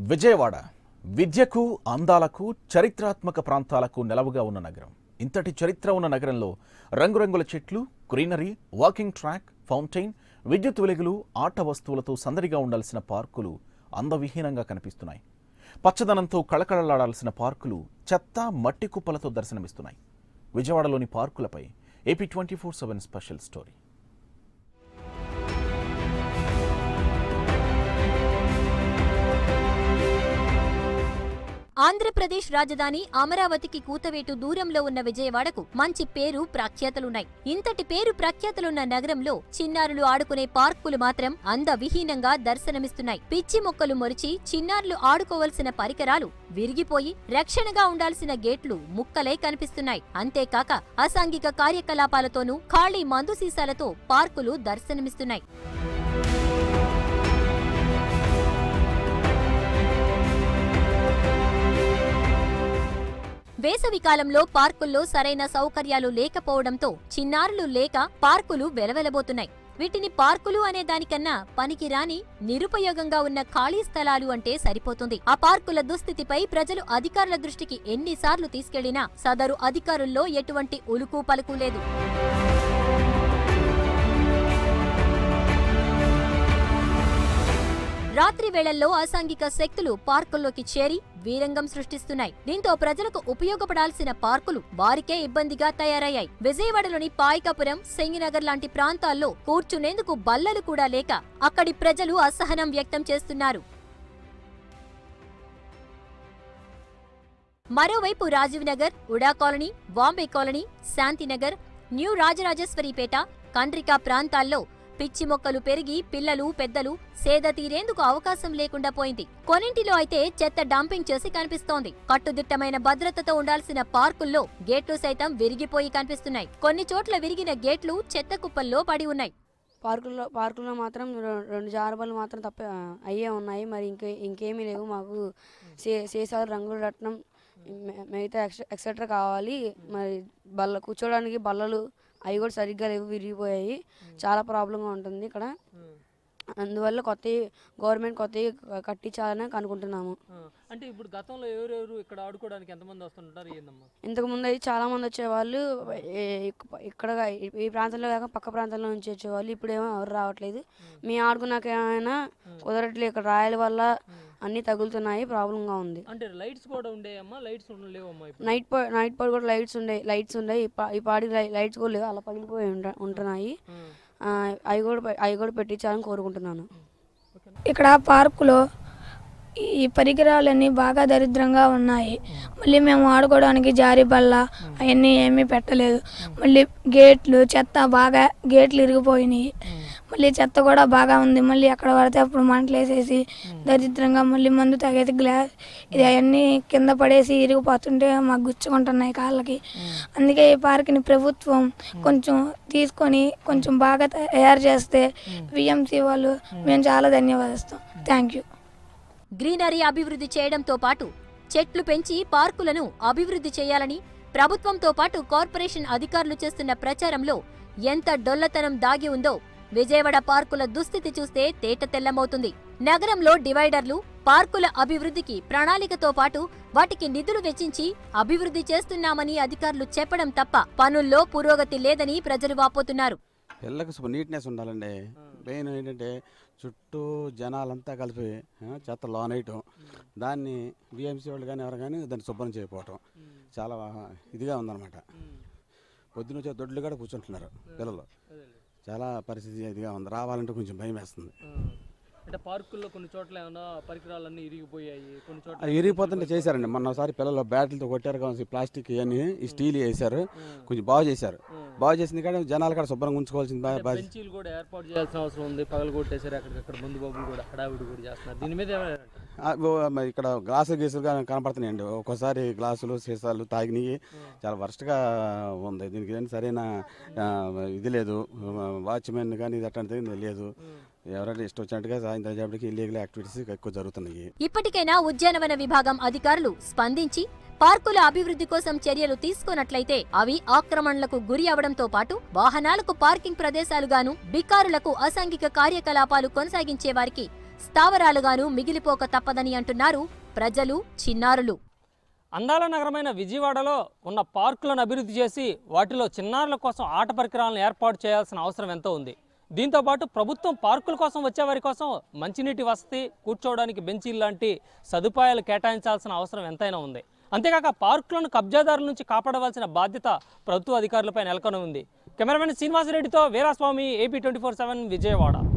విజయవాడ విద్యకు అందాలకు చరిత్రాత్మక ప్రాంతాలకు నెలవుగా ఉన్న నగరం ఇంతటి చరిత్ర ఉన్న నగరంలో రంగురంగుల చెట్లు గ్రీనరీ వాకింగ్ ట్రాక్ ఫౌంటైన్ విద్యుత్ వెలుగులు ఆట వస్తువులతో సందడిగా ఉండాల్సిన పార్కులు అందవిహీనంగా కనిపిస్తున్నాయి పచ్చదనంతో కళకళలాడాల్సిన పార్కులు చెత్త మట్టి కుప్పలతో దర్శనమిస్తున్నాయి విజయవాడలోని పార్కులపై AP twenty four seven special story Andhra Pradesh రాజధాని అమరావతికి కూతవేటు దూరంలో ఉన్న విజయవాడకు మంచి పేరు ప్రఖ్యాతలున్నాయి ఇంతటి పేరు ప్రఖ్యాతలున్న నగరంలో చిన్నారులు ఆడుకునే పార్కులు మాత్రం అందవిహీనంగా దర్శనమిస్తున్నాయి పిచ్చి మొక్కలు మొరిచి చిన్నారులు ఆడుకోవలసిన పరికరాలు విరిగిపోయి రక్షణగా ఉండాల్సిన గేట్లు ముక్కలే కనిపిస్తున్నాయి అంతేకాక అసాంఘిక కార్యకలాపాలతోనూ ఖాళీ మందు సీసాలతో పార్కులు దర్శనమిస్తున్నాయి వేసవి కాలంలో పార్కుల్లో సరైన సౌకర్యాలు లేకపోవడంతో చిన్నారులు లేక పార్కులు వెలవెలబోతున్నాయి వీటిని పార్కులు అనే దానికన్నా పనికిరాని నిరుపయోగంగా ఉన్న ఖాళీ స్థలాలు అంటే సరిపోతుంది ఆ పార్కుల దుస్థితిపై ప్రజలు అధికారుల దృష్టికి ఎన్నిసార్లు తీసుకెళ్లినా సదరు అధికారుల్లో ఎటువంటి ఉలుకు పలుకు లేదు రాత్రి వేళల్లో అసాంఘిక శక్తులు పార్కుల్లోకి చేరి వీరంగం సృష్టిస్తున్నాయి దీంతో ప్రజలకు ఉపయోగపడాల్సిన పార్కులు వారికే ఇబ్బందిగా తయారయ్యాయి విజయవాడలోని పాయికాపురం సింగినగర్ లాంటి ప్రాంతాల్లో కూర్చునేందుకు బల్లలు కూడా లేక అక్కడి ప్రజలు అసహనం వ్యక్తం చేస్తున్నారు మరోవైపు రాజీవ్ నగర్ ఉడా colony Bombay colony Shantinagar new Rajarajeswaripeta Kandrika ప్రాంతాల్లో పిచ్చి మొక్కలు పెరిగి పిల్లలు పెద్దలు సేద తీరేందుకు అవకాశం లేకుండా పోయింది కొన్నింటిలో అయితే చెత్త డంపింగ్ చేసి కనిపిస్తోంది కట్టుదిట్టమైన భద్రతతో ఉండాల్సిన పార్కుల్లో గేట్లు సైతం విరిగిపోయి కనిపిస్తున్నాయి కొన్ని చోట్ల విరిగిన గేట్లు చెత్త కుప్పల్లో పడి ఉన్నాయి పార్కుల్లో పార్కుల్లో మాత్రం రె- రెండు జారుబళ్ళు మాత్రం తప్ప అయ్యే ఉన్నాయి మరి ఇంకే ఇంకేమీ లేవు మాకు సే సీసాలు రంగులు రత్నం మి- మిగతా ఎక్స్ ఎక్సెట్రా కావాలి మరి బల్ల కూర్చోడానికి బల్లలు అవి కూడా సరిగ్గా లేవు విరిగిపోయాయి చాలా ప్రాబ్లంగా ఉంటుంది ఇక్కడ అందువల్ల కొత్త గవర్నమెంట్ కొత్తవి కట్టించాలని అనుకుంటున్నాము ఆ, అంటే ఇప్పుడు గతంలో ఎవరెవరు ఇక్కడ ఆడుకోవడానికి ఎంతమంది వస్తుంటారు ఏందమ్మా ఇంతకు ముందు అయితే చాలా మంది వచ్చేవాళ్ళు ఏ- ఇక్- ఇక్కడ ఈ ప్రాంతంలో కాక పక్క ప్రాంతంలో నుంచి వచ్చేవాళ్ళు ఇప్పుడేమో ఎవరు రావట్లేదు మేము ఆడుకున్నాక ఏమైనా కుదరట్లేదు ఇక్కడ రాయల వల్ల అన్నీ తగులుతున్నాయి ప్రాబ్లంగా ఉంది అంటే లైట్స్ కూడా ఉండేయమ్మా లైట్స్ లేవమ్మా ఇప్పుడు నైట్ పో నైట్ పూట కూడా లైట్స్ ఉండే లైట్స్ ఉండే ఈ పా- ఈ పాడి లైట్స్ కూడా లేవు అలా పగిలిపోయి ఉంట- ఉంటున్నాయి ఉమ్. ఆ, అవి కూడా పె- అవి కూడా పెట్టించాలని కోరుకుంటున్నాను ఇక్కడ పార్కులో ఈ పరికరాలన్నీ బాగా దరిద్రంగా ఉన్నాయి మళ్ళీ మేము ఆడుకోవడానికి జారి బల్ల అవన్నీ ఏమీ పెట్టలేదు మళ్ళీ గేట్లు చెత్త బాగా గేట్లు ఇరిగిపోయినాయి మళ్ళీ చెత్త కూడా బాగా ఉంది మళ్ళీ ఎక్కడ పడితే అప్పుడు మంటలు వేసేసి దరిద్రంగా మళ్ళీ మందు తాగేసి గ్లాస్ ఇది అవన్నీ కింద పడేసి ఇరిగిపోతుంటే మాకు గుచ్చుకుంటున్నాయి కాళ్ళకి అందుకే ఈ పార్క్ని ప్రభుత్వం కొంచెం తీసుకొని కొంచెం బాగా తయారు చేస్తే విఎంసీ వాళ్ళు మేము చాలా ధన్యవాదిస్తాం థ్యాంక్ యూ గ్రీనరీ అభివృద్ధి చేయడంతో పాటు చెట్లు పెంచి పార్కులను అభివృద్ధి చేయాలని ప్రభుత్వంతో పాటు కార్పొరేషన్ అధికారులు చేస్తున్న ప్రచారంలో ఎంత డొల్లతనం దాగి ఉందో విజయవాడ పార్కుల దుస్థితి చూస్తే తేట తెల్లమవుతుంది నగరంలో డివైడర్లు పార్కుల అభివృద్ధికి ప్రణాళికతో పాటు వాటికి నిధులు వెచ్చించి అభివృద్ధి చేస్తున్నామని అధికారులు చెప్పడం తప్ప పనుల్లో పురోగతి లేదని ప్రజలు వాపోతున్నారు పిల్లలకు శుభ్ర నీట్నెస్ ఉండాలండి మెయిన్ ఏంటంటే చుట్టూ జనాలంతా కలిపి ఆ, చెత్త లోనేయటం దాన్ని బిఎంసీ వాళ్ళు కానీ ఎవరు కానీ దాన్ని శుభ్రం చేయకపోవటం చాలా ఇదిగా ఉందన్నమాట పొద్దున వచ్చే దొడ్లు కూడా కూర్చుంటున్నారు పిల్లలు చాలా పరిస్థితి ఇదిగా ఉంది రావాలంటే కొంచెం భయం వేస్తుంది ఆ. అంటే పార్కుల్లో కొన్ని చోట్ల ఏమైనా పరికరాలన్నీ ఇరిగిపోయాయి కొన్ని చోట్ల అది విరిగిపోతుంటే చేశారండి మొన్నసారి పిల్లలు బ్యాటరీలతో కొట్టారు కావచ్చు ప్లాస్టిక్ ఇవన్నీ ఈ స్టీల్ వేశారు కొంచెం బాగు చేశారు బాగు చేసింది కానీ జనాలు కూడా శుభ్రంగా ఉంచుకోవాల్సింది బా- అంటే బా- బెంచీలు కూడా ఏర్పాటు చేయాల్సిన అవసరం ఉంది పగలు కొట్టేసారు అక్కడికక్కడ ముందు బాబులు కూడా హడావిడి కూడా చేస్తున్నారు దీని మీద ఏమైనా ఆ, ఓ, మరి ఇక్కడ గ్లాసులు గీసులు కానీ కనపడుతున్నాయండి ఒక్కోసారి గ్లాసులు సీసాలు తాగినవి చాలా వరస్ట్గా ఉంది దీనికి ఏం సరైన ఆ, ఇది లేదు వాచ్మెన్ కానీ ఇది అట్లాంటిది లేదు ఎవరైనా ఇష్టం వచ్చినట్టుగా సాయంత్రం అయ్యేప్పటికి ఇల్లీగల్ యాక్టివిటీస్ ఎక్కువ జరుగుతున్నాయి ఇప్పటికైనా ఉద్యానవన విభాగం అధికారులు స్పందించి పార్కుల అభివృద్ధి కోసం చర్యలు తీసుకున్నట్లయితే అవి ఆక్రమణలకు గురి అవడంతో పాటు వాహనాలకు పార్కింగ్ ప్రదేశాలుగాను బికారులకు అసాంఘిక కార్యకలాపాలు కొనసాగించే వారికి స్థావరాలుగాను మిగిలిపోక తప్పదని అంటున్నారు ప్రజలు చిన్నారులు అందాల నగరమైన విజయవాడలో ఉన్న పార్కులను అభివృద్ధి చేసి వాటిలో చిన్నారుల కోసం ఆట పరికరాలను ఏర్పాటు చేయాల్సిన అవసరం ఎంతో ఉంది దీంతో పాటు ప్రభుత్వం పార్కుల కోసం వచ్చే వారి కోసం మంచినీటి వసతి కూర్చోవడానికి బెంచీలు లాంటి సదుపాయాలు కేటాయించాల్సిన అవసరం ఎంతైనా ఉంది అంతేకాక పార్కులను కబ్జాదారుల నుంచి కాపాడవలసిన బాధ్యత ప్రభుత్వ అధికారులపై నెలకొని ఉంది కెమెరామెన్ శ్రీనివాసరెడ్డితో Veeraswamy AP twenty four seven Vijayawada